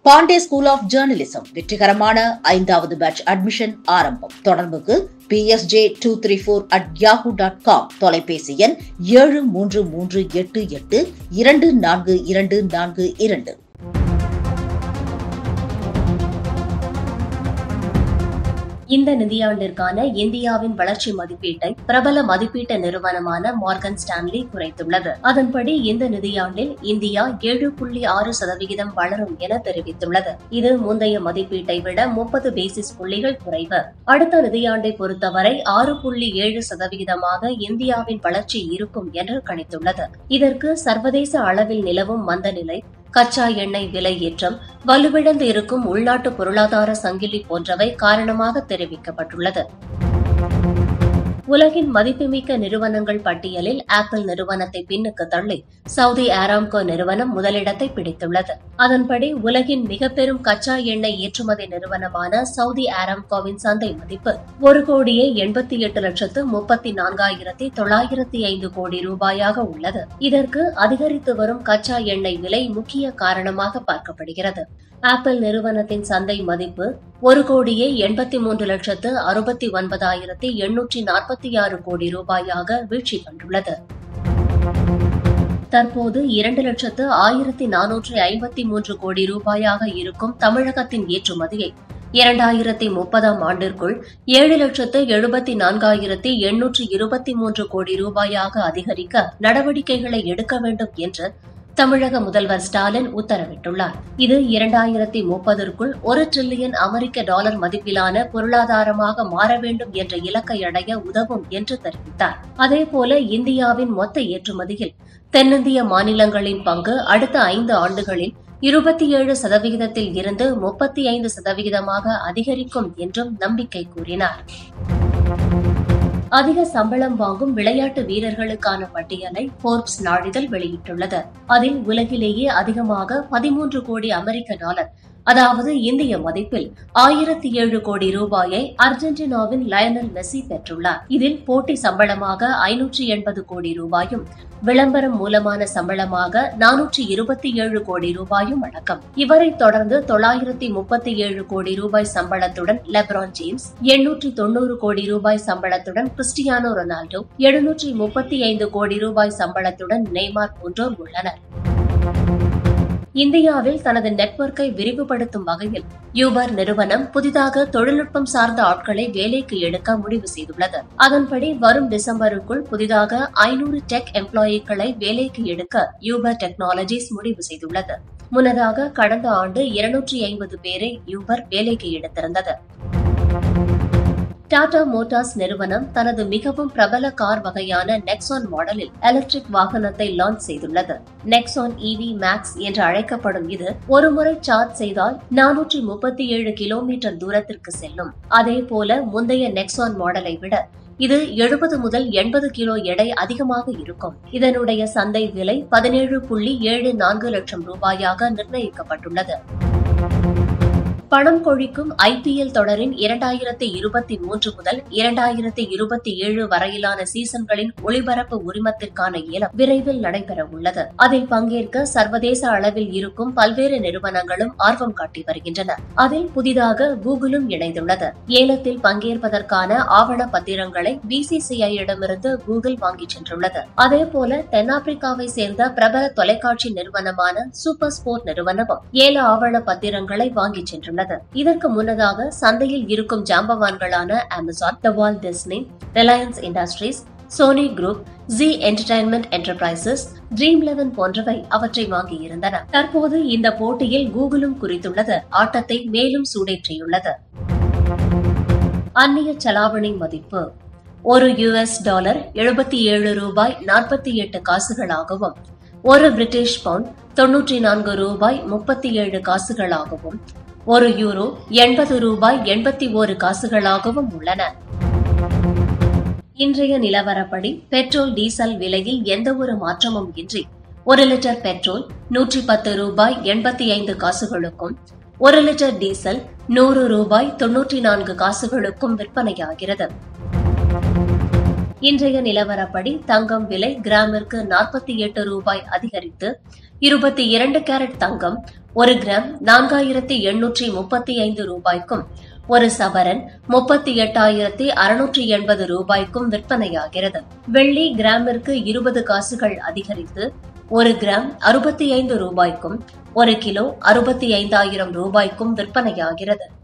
Pandey school of journalism வெற்றிகரமான ஐந்தாவது batch admission ஆரம்பம் தொடர்புக்கு BSJ two three four at Yahoo dot com தொலைபேசி எண் ஏழு மூன்று மூன்று எட்டு எட்டு இரண்டு நான்கு இரண்டு நான்கு இரண்டு இந்த நிதியாண்டிற்கான இந்தியாவின் வளர்ச்சி மதிப்பீட்டை பிரபல மதிப்பீட்டு நிறுவனமான மார்கன் ஸ்டான்லி குறைத்துள்ளது அதன்படி இந்த நிதியாண்டில் இந்தியா ஏழு புள்ளி ஆறு சதவிகிதம் வளரும் என தெரிவித்துள்ளது இது முந்தைய மதிப்பீட்டை விட முப்பது பேசிஸ் புள்ளிகள் குறைவு அடுத்த நிதியாண்டை பொறுத்தவரை ஆறு புள்ளி ஏழு சதவிகிதமாக இந்தியாவின் வளர்ச்சி இருக்கும் என்று கணித்துள்ளது இதற்கு சர்வதேச அளவில் நிலவும் மந்த நிலை கச்சா எண்ணெய் விலை ஏற்றம் வலுவிழந்து இருக்கும் உள்நாட்டு பொருளாதார சங்கிலி போன்றவை காரணமாக தெரிவிக்கப்பட்டுள்ளது உலகின் மதிப்புமிக்க நிறுவனங்கள் பட்டியலில் ஆப்பிள் நிறுவனத்தை பின்னுக்கு தள்ளி சவுதி ஆராம்கோ நிறுவனம் முதலிடத்தை பிடித்துள்ளது அதன்படி உலகின் மிக பெரும் கச்சா எண்ணெய் ஏற்றுமதி நிறுவனமான சவுதி ஆராம்கோவின் சந்தை மதிப்பு ஒரு கோடியே எண்பத்தி எட்டு லட்சத்து முப்பத்தி நான்காயிரத்தி தொள்ளாயிரத்தி ஐந்து கோடி ரூபாயாக உள்ளது இதற்கு அதிகரித்து வரும் கச்சா எண்ணெய் விலை முக்கிய காரணமாக பார்க்கப்படுகிறது ஆப்பிள் நிறுவனத்தின் சந்தை மதிப்பு ஒரு கோடியே எண்பத்தி மூன்று லட்சத்து அறுபத்தி ஒன்பதாயிரத்தி எண்ணூற்றி நாற்பத்தி ஆறு கோடி ரூபாயாக வீழ்ச்சி கண்டுள்ளது தற்போது இரண்டு லட்சத்து ஆயிரத்தி நானூற்றி ஐம்பத்தி மூன்று கோடி ரூபாயாக இருக்கும் தமிழகத்தின் ஏற்றுமதியை இரண்டாயிரத்தி முப்பதாம் ஆண்டிற்குள் ஏழு லட்சத்து எழுபத்தி நான்காயிரத்தி எண்ணூற்றி இருபத்தி மூன்று கோடி ரூபாயாக அதிகரிக்க நடவடிக்கைகளை எடுக்க வேண்டும் என்று தமிழக முதல்வர் ஸ்டாலின் உத்தரவிட்டுள்ளார் இது இரண்டாயிரத்தி முப்பதற்குள் ஒரு டிரில்லியன் அமெரிக்க டாலர் மதிப்பிலான பொருளாதாரமாக மாற வேண்டும் என்ற இலக்கை அடைய உதவும் என்று தெரிவித்தார் அதேபோல இந்தியாவின் மொத்த ஏற்றுமதியில் தென்னிந்திய மாநிலங்களின் பங்கு அடுத்த ஐந்து ஆண்டுகளில் இருபத்தி ஏழு சதவிகிதத்தில் இருந்து முப்பத்தி ஐந்து சதவிகிதமாக அதிகரிக்கும் என்றும் நம்பிக்கை கூறினார் அதிக சம்பளம் வாங்கும் விளையாட்டு வீரர்களுக்கான பட்டியலை போர்ப்ஸ் நாளிதழ் வெளியிட்டுள்ளது அதில் உலகிலேயே அதிகமாக பதிமூன்று கோடி அமெரிக்க டாலர் அதாவது இந்திய மதிப்பில் ஆயிரத்தி ஏழு கோடி ரூபாயை அர்ஜென்டினாவின் லயனல் மெஸ்ஸி பெற்றுள்ளார் இதில் போட்டி சம்பளமாக ஐநூற்றி எண்பது கோடி ரூபாயும் விளம்பரம் மூலமான சம்பளமாக நானூற்றி இருபத்தி ஏழு கோடி ரூபாயும் அடக்கம் இவரை தொடர்ந்து தொள்ளாயிரத்தி முப்பத்தி ஏழு கோடி ரூபாய் சம்பளத்துடன் லெப்ரான் ஜேம்ஸ் எண்ணூற்றி தொன்னூறு கோடி ரூபாய் சம்பளத்துடன் கிறிஸ்டியானோ ரொனால்டோ எழுநூற்றி முப்பத்தி ஐந்து கோடி ரூபாய் சம்பளத்துடன் நெய்மார் போன்றோர் உள்ளனர் இந்தியாவில் தனது நெட்வொர்க்கை விரிவுபடுத்தும் வகையில் யூபர் நிறுவனம் புதிதாக தொழில்நுட்பம் சார்ந்த ஆட்களை வேலைக்கு எடுக்க முடிவு செய்துள்ளது அதன்படி வரும் டிசம்பருக்குள் புதிதாக ஐநூறு டெக் எம்ப்ளாயிகளை வேலைக்கு எடுக்க யூபர் டெக்னாலஜிஸ் முடிவு செய்துள்ளது முன்னதாக கடந்த ஆண்டு இருநூற்றி ஐம்பது பேரை யூபர் வேலைக்கு எடுத்திருந்தது டாடா மோட்டார்ஸ் நிறுவனம் தனது மிகவும் பிரபல கார் வகையான நெக்ஸான் மாடலில் எலக்ட்ரிக் வாகனத்தை லான்ச் செய்துள்ளது நெக்ஸான் இவி மேக்ஸ் என்று அழைக்கப்படும் இது ஒருமுறை சார்ஜ் செய்தால் நானூற்றி முப்பத்தி ஏழு கிலோமீட்டர் தூரத்திற்கு செல்லும் அதே போல முந்தைய நெக்ஸான் மாடலை விட இது எழுபது முதல் எண்பது கிலோ எடை அதிகமாக இருக்கும் இதனுடைய சந்தை விலை பதினேழு புள்ளி ஏழு நான்கு லட்சம் ரூபாயாக நிர்ணயிக்கப்பட்டுள்ளது பணம் கொழிக்கும் ஐபிஎல் தொடரின் இரண்டாயிரத்தி இருபத்தி மூன்று முதல் இரண்டாயிரத்தி இருபத்தி ஏழு வரையிலான சீசன்களின் ஒளிபரப்பு உரிமத்திற்கான ஏலம் விரைவில் நடைபெற உள்ளது அதில் பங்கேற்க சர்வதேச அளவில் இருக்கும் பல்வேறு நிறுவனங்களும் ஆர்வம் காட்டி வருகின்றன அதில் புதிதாக கூகுளும் இணைந்துள்ளது ஏலத்தில் பங்கேற்பதற்கான ஆவண பத்திரங்களை பிசிசிஐயிடமிருந்து கூகுள் வாங்கிச் சென்றுள்ளது அதேபோல தென்னாப்பிரிக்காவை சேர்ந்த பிரபல தொலைக்காட்சி நிறுவனமான சூப்பர் ஸ்போர்ட் நிறுவனமும் ஏல ஆவண பத்திரங்களை வாங்கிச் சென்றுள்ளது உள்ளது இதற்கு முன்னதாக சந்தையில் இருக்கும் ஜாம்பவான்களான Amazon the Walt Disney Reliance Industries Sony group Zee Entertainment Enterprises Dream Eleven போன்றவை அவற்றை வாங்கியிருந்தன தற்போது இந்த போட்டியில் கூகுளும் குறித்துள்ளது ஆட்டத்தை மேலும் சூடேற்றியுள்ளது அந்நிய செலாவணி மதிப்பு ஒரு யுஎஸ் டாலர் எழுபத்தி ஏழு ரூபாய் நாற்பத்தி எட்டு காசுகளாகவும் ஒரு பிரிட்டிஷ் பவுண்ட் தொன்னூற்றி நான்கு ரூபாய் முப்பத்தி ஏழு காசுகளாகவும் ஒரு யூரோ எண்பது ரூபாய் எண்பத்தி ஓரு காசுகளாகவும் உள்ளன இன்றைய நிலவரப்படி பெட்ரோல் டீசல் விலையில் எந்த ஒரு மாற்றமும் இன்றி ஒரு லிட்டர் பெட்ரோல் நூற்றி பத்து ரூபாய் எண்பத்தி ஐந்து காசுகளுக்கும் ஒரு லிட்டர் டீசல் நூறு ரூபாய் தொன்னூற்றி நான்கு காசுகளுக்கும் விற்பனையாகிறது இன்றைய நிலவரப்படி தங்கம் விலை கிராமிற்கு நாற்பத்தி எட்டு ரூபாய் அதிகரித்து இருபத்தி இரண்டு கேரட் தங்கம் ஒரு கிராம் நான்காயிரத்தி எண்ணூற்றி முப்பத்தி ஐந்து ரூபாய்க்கும் ஒரு சவரன் முப்பத்தி எட்டாயிரத்தி அறுநூற்றி எண்பது ரூபாய்க்கும் விற்பனையாகிறது வெள்ளி கிராமிற்கு இருபது காசுகள் அதிகரித்து ஒரு கிராம் அறுபத்தி ஐந்து ரூபாய்க்கும் ஒரு கிலோ அறுபத்தி ஐந்தாயிரம் ரூபாய்க்கும் விற்பனையாகிறது